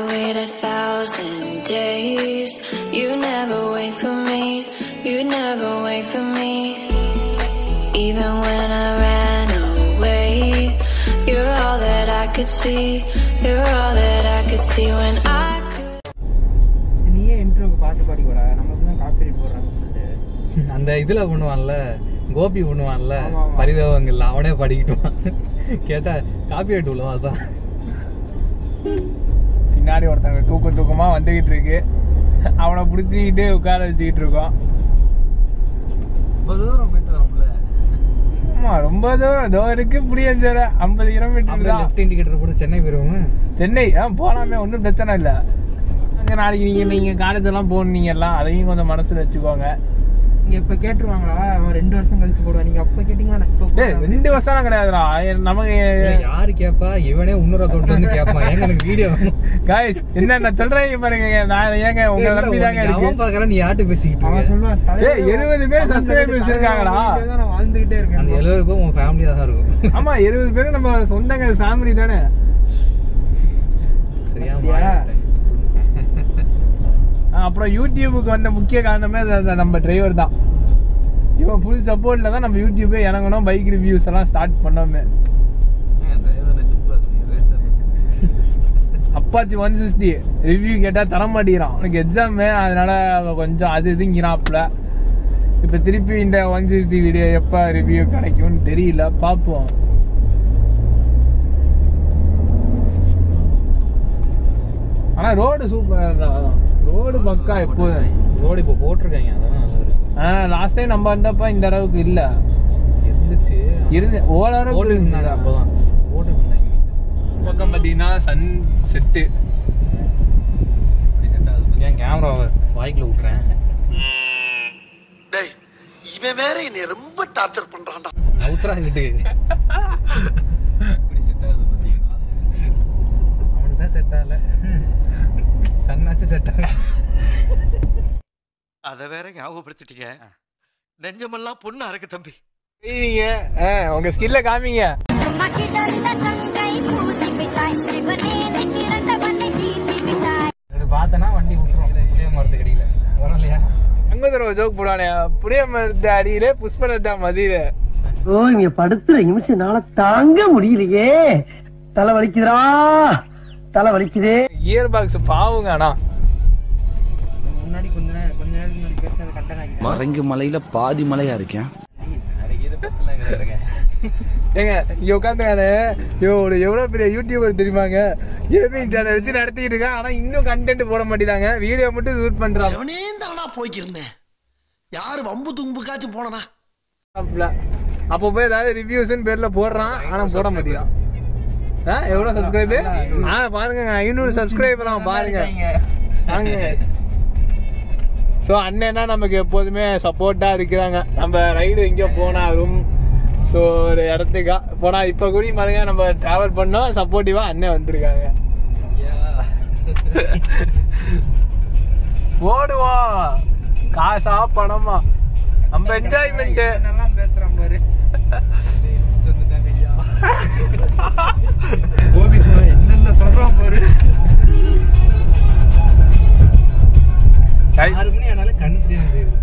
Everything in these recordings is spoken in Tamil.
could wait a thousand days. You never wait for me, you never wait for me. Even when I ran away, you're all that I could see, you're all that I could see when I could. நீயே இன்ட்ரோக்கு பாட்டு பாடி கூட நமக்கு தான் காப்பி போடுறாங்க சொல்லிட்டு அந்த இதுல பண்ணுவான்ல கோபி பண்ணுவான்ல ஆமா, ஆமா. பரிதவங்கள்ல அவனே படிக்கிட்டுவான் கேட்டா காப்பி ஆயிட்டு உள்ள அதான் பின்னாடி ஒருத்தங்க தூக்க தூக்கமா வந்துகிட்டு இருக்கு அவனை பிடிச்சிக்கிட்டு உட்கார வச்சுக்கிட்டு இருக்கோம் ரொம்ப தூரம் போயிட்டு வரோம்ல ஆமா ரொம்ப தூரம் இதோ இருக்கு புளியஞ்சோர ஐம்பது கிலோமீட்டர் அப்படியே தான் லெஃப்ட் இண்டிகேட்டர் போட்டு சென்னை போயிருவோம் சென்னை ஆ போலாமே ஒன்றும் பிரச்சனை இல்லை அங்கே நாளைக்கு நீங்கள் நீங்கள் காலேஜ் எல்லாம் போனீங்க எல்லாம் அதையும் கொஞ்சம் மனசில் வச்சுக்கோங்க நீங்க இப்ப கேட்டுருவாங்களா அவன் ரெண்டு வருஷம் கழிச்சு போடுவான் நீங்க அப்ப கேட்டீங்கன்னா நான் இப்ப ஏய் போடுறேன். ரெண்டு வருஷம்லாம் கிடையாதுடா நமக்கு யாரு கேப்பா இவனே இன்னொரு அக்கௌண்ட் வந்து கேட்பான் ஏங்க எனக்கு வீடியோ காய்ஸ் என்ன நான் சொல்றேன் பாருங்க நான் ஏங்க உங்களை நம்பி தாங்க இருக்கு அவன் பாக்குறான் நீ யார்கிட்ட பேசிக்கிட்டு அவன் இருக்க? சொல்லுவான் தலைவா, ஏய், 70 பேர் அவன் subscribers தலைவா, இருக்காங்கடா. உன் வீட்டுல தான் நான் வாழ்ந்துகிட்டே அந்த இருக்கேன் எழுபதுக்கும் உன் ஃபேமிலியா தான் இருக்கும் ஆமா இருபது பேரும் நம்ம சொந்தங்கள் ஃபேமிலி தானே சரியா அப்படியா? ஆ, அப்புறம் யூடியூபுக்கு வந்த முக்கிய காரணமே அது அந்த நம்ம டிரைவர் தான் இவன் ஃபுல் சப்போர்ட்ல தான் நம்ம யூடியூபே இறங்கணும் பைக் ரிவ்யூஸ் எல்லாம் ஸ்டார்ட் பண்ணோமே அப்பாச்சி ஒன் சிக்ஸ்டி ரிவ்யூ கேட்டால் தர மாட்டேங்கிறான் உனக்கு எக்ஸாமு அதனால அவன் கொஞ்சம் அது இதுங்கிறாப்புல இப்போ திருப்பி இந்த ஒன் சிக்ஸ்டி வீடியோ எப்போ ரிவ்யூ கிடைக்கும்னு தெரியல பார்ப்போம் ஆனால் ரோடு சூப்பர் தான் ரோடு பக்கா எப்போதும் ரோடு இப்போ போட்டிருக்காங்க அதான் நல்லா இருக்கு ஆ லாஸ்ட் டைம் நம்ம வந்தப்ப இந்த அளவுக்கு இல்லை இருந்துச்சு இருந்து ஓரளவுக்கு போட்டு இருந்தாங்க இருந்தது. அப்பதான் போட்டு இருந்தாங்க பக்கம் பார்த்தீங்கன்னா சன் செட்டு ஏன் கேமராவை வாய்க்குள்ள விட்டுறேன் டேய் இவன் வேற என்னை ரொம்ப டார்ச்சர் பண்றான்டா அவுட்ராங்கிட்டு அவனுக்கு தான் செட் ஆகல சன்னாச்சு செட் ஆகல அத வேற ஞாபகப்படுத்திட்டீங்க நெஞ்சமெல்லாம் பொண்ணா இருக்கு தம்பி நீங்க ஆ, உங்க ஸ்கில்ல காமிங்க இது பார்த்தனா வண்டி விட்டுரும் புளிய மரத்துக்கு அடியில வரலையா அங்க தடவை ஜோக் போடானே புளிய மரத்து அடியில புஷ்பரத்தா மதியில ஓ இங்க படுத்துற நிமிஷம்னால தாங்க முடியலையே தலை வலிக்குதுடா தலை வலிக்குதே இயர் பாக்ஸ் பாவுங்க ஆனா முன்னாடி கொஞ்ச நேரம் கொஞ்ச நேரத்துக்கு முன்னாடி பேசுனது கண்டனாங்க மறைங்க மலையில பாதி மலையா இருக்கேன் ஏங்க இங்க உட்காந்துக்கானே ஐயோ ஒரு எவ்வளவு பெரிய யூடியூபர் தெரியுமாங்க கேமிங் சேனல் வச்சு நடத்திட்டு இருக்கேன் ஆனா இன்னும் கண்டென்ட் போட மாட்டேங்கிறாங்க வீடியோ மட்டும் ஷூட் பண்றாங்க அவனே தானா போய்க்கிருந்தேன் யாரு வம்பு தும்புக்காச்சும் போனனா அப்போ போய் ஏதாவது ரிவ்யூஸ்னு பேர்ல போடுறான் ஆனா போட மாட்டேங்கிறான் ஆ எவ்வளவு சப்ஸ்கிரைபு ஆ பாருங்க ஐநூறு சப்ஸ்கிரைபர் பாருங்க வாங்க ஸோ அண்ணன்னா நமக்கு எப்போதுமே சப்போர்ட்டாக இருக்கிறாங்க நம்ம ரைடு எங்கேயோ போனாலும் ஸோ ஒரு இடத்துக்கா போனால் இப்போ கூடி பாருங்க நம்ம ட்ராவல் பண்ணோம் சப்போர்ட்டிவாக அண்ணன் வந்திருக்காங்க ஓடுவோம் காசா பணமா நம்ம என்ஜாய்மெண்ட்டு நல்லா பேசுறான் பாரு கோபி சொன்ன என்னென்ன சொல்றான் பாரு ஆறு மணி ஆனாலும் கண்ணு தெரியாம போயிருது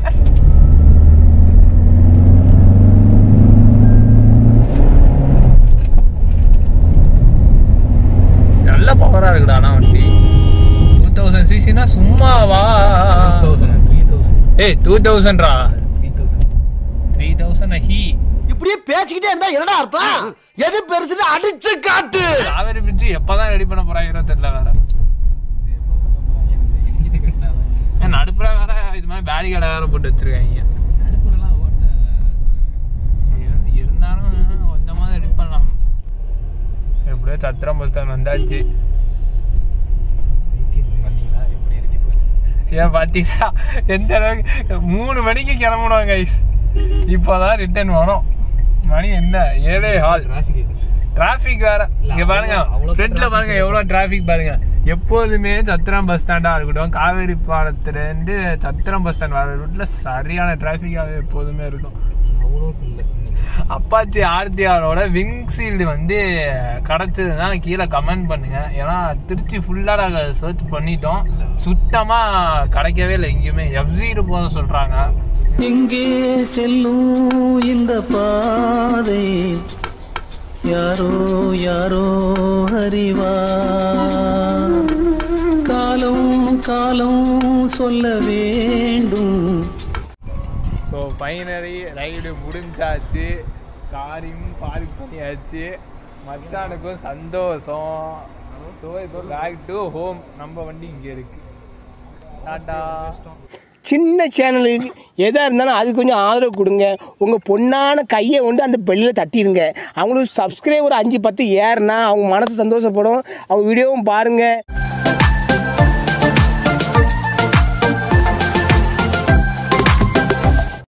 நல்ல பவராக இருக்குடா ஆனால் வண்டி டூ தௌசண்ட் சிசினா சும்மாவா தௌசண்ட் த்ரீ தௌசண்ட் ஏய் டூ தௌசண்ட்ரா த்ரீ தௌசண்ட் த்ரீ தௌசண்ட் ஹீ இப்படியே பேசிக்கிட்டே இருந்தா என்னடா அர்த்தம் எது பெருசுன்னு அடிச்சு காட்டு காவேரி பிரிட்ஜ் எப்பதான் ரெடி பண்ண போறாங்க தெரியல வேற ஏன் நடுப்புற வேற இது மாதிரி பேரிகேட வேற போட்டு வச்சிருக்காங்க இருந்து- இருந்தாலும் கொஞ்சமா ரெடி பண்ணலாம் எப்படியோ சத்திரம் பஸ் ஸ்டாண்ட் வந்தாச்சு ஏன் பாத்தீங்களா எந்த அளவுக்கு மூணு மணிக்கு கிளம்பணும் கைஸ் இப்போதான் ரிட்டர்ன் வரும் மணி என்ன ஏழே ஹால் டிராஃபிக் டிராஃபிக் வேற இங்க பாருங்க அவ்வளவு- அவ்வளவு ஃப்ரண்ட்ல traffic பாருங்க எவ்வளவு டிராஃபிக் பாருங்க எப்போதுமே சத்திரம் பஸ் ஸ்டாண்டா இருக்கட்டும் காவேரி பாலத்துல இருந்து சத்திரம் பஸ் ஸ்டாண்ட் வர ரூட்ல சரியான டிராஃபிக்காக எப்போதுமே இருக்கும் அவ்வளோ இல்லை இன்னைக்கு அப்பாச்சி ஆர்டிஆரோட விங் சீல்டு வந்து கிடைச்சதுன்னா கீழே கமெண்ட் பண்ணுங்க ஏன்னா திருச்சி ஃபுல்லாக நாங்கள் சர்ச் பண்ணிட்டோம் சுத்தமா கிடைக்கவே இல்லை எங்கேயுமே எஃப்ஜிடு போத சொல்றாங்க எங்கே செல்லும் இந்த பாதை யாரோ யாரோ அறிவா காலம் காலம் சொல்ல வேண்டும் ஸோ ஃபைனலி ரைடு முடிஞ்சாச்சு காரையும் பார்க் பண்ணியாச்சு மச்சானுக்கும் சந்தோஷம் ஸோ இப்போ பேக் டு ஹோம் நம்ம வண்டி இங்கே இருக்கு டாட்டா சின்ன சேனலுக்கு எதாக இருந்தாலும் அது கொஞ்சம் ஆதரவு கொடுங்க உங்கள் பொண்ணான கையை கொண்டு அந்த பெல்லில் தட்டிடுங்க அவங்களுக்கு சப்ஸ்கிரைபர் அஞ்சு பத்து ஏறுனா அவங்க மனசு சந்தோஷப்படும் அவங்க வீடியோவும் பாருங்கள்